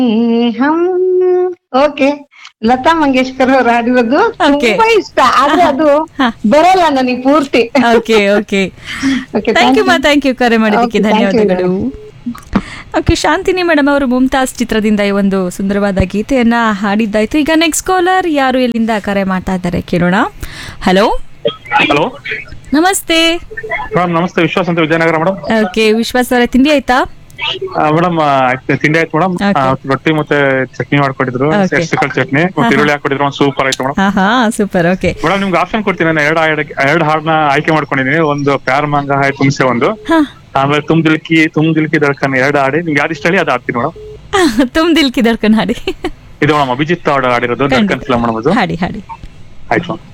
ಹಮ್ okay Lata Mangeshkar ಅವ್ರು ಹಾಡಿರೋದು Okay. ತುಂಬಾ ಇಷ್ಟ ಆದ್ರೆ ಅದು ಹಾ. ಬರಲ್ಲ ನನಗೆ ಪೂರ್ತಿ okay okay Okay, thank you thank ಮಾ you. ಥ್ಯಾಂಕ್ ಯು ಕರೆ ಮಾಡಿದ್ದಕ್ಕೆ Okay, thank you, ಧನ್ಯವಾದಗಳು ಓಕೆ ಶಾಂತಿನಿ ಮೇಡಮ್ ಅವರು ಮುಮ್ತಾಜ್ ಚಿತ್ರದಿಂದ ಈ ಒಂದು ಸುಂದರವಾದ ಗೀತೆಯನ್ನ ಹಾಡಿದ್ದಾಯ್ತು ಈಗ ನೆಕ್ಸ್ಟ್ ಕಾಲರ್ ಯಾರು ಎಲ್ಲಿಂದ ಕರೆ ಮಾಡ್ತಾ ಇದ್ದಾರೆ ಕೇಳೋಣ ಹಲೋ ಹಲೋ ನಮಸ್ತೆ ಮೇಡಮ್ ನಮಸ್ತೆ ವಿಶ್ವಾಸ್ ಅಂತ ವಿಜಯನಗರ ಮೇಡಮ್ ಓಕೆ ವಿಶ್ವಾಸ್ ಅವರ ತಿಂಡಿ ಆಯ್ತಾ ಮೇಡಮ್ ತಿಂಡಿ ಆಯ್ತು ಮೇಡಮ್ Okay. ರೊಟ್ಟಿ ಮತ್ತೆ ಚಟ್ನಿ ಮಾಡ್ಕೊಟ್ಟಿದ್ರು Okay. ಎಸ್ಟಿಕಲ್ ಚಟ್ನಿ ಮತ್ತೆ ಈರುಳ್ಳಿ ಹಾಕೊಟ್ಟಿದ್ರು ಒಂದು ಸೂಪರ್ ಆಯ್ತು ಮೇಡಮ್ ಹಾ ಹಾ ಸೂಪರ್ ಓಕೆ ಮೇಡಮ್ ನಿಮ್ಗೆ ಆಪ್ಷನ್ ಕೊಡ್ತೀನಿ ನಾನು ಎರಡು ಹಾಡ್ ಎರಡು ಹಾಡ್ನ ಆಯ್ಕೆ ಮಾಡ್ಕೊಂಡಿದ್ದೀನಿ ಒಂದು ಪ್ಯಾರ್ ಮಂಗ ಹಾಯ್ ತುಮ್ಸೆ ಒಂದು ಹಾ ಆಮೇಲೆ ತುಮ್ ದಿಲ್ಕಿ ತುಮ್ ದಿಲ್ಕಿ ದಳ್ಕನ್ ಎರಡು ಹಾಡಿ ನಿಮ್ಗೆ ಯಾವ್ದು ಇಷ್ಟ ಹೇಳಿ ಅದು ಹಾಡ್ತೀನಿ ಮೇಡಮ್ ತುಮ್ ದಿಲ್ ಕಿ ದರ್ಕನ್ ಹಾಡಿ ಇದು ಮೇಡಮ್ ಅಭಿಜಿತ್ ಹಾಡು ಹಾಡಿರೋದು ಖಂಡಿತ. ದಳ್ಕನ್ ಫಿಲಮ್ ಮೇಡಮ್ ಅದು ಹಾಡಿ ಹಾಡಿ ಆಯ್ತು ಮೇಡಮ್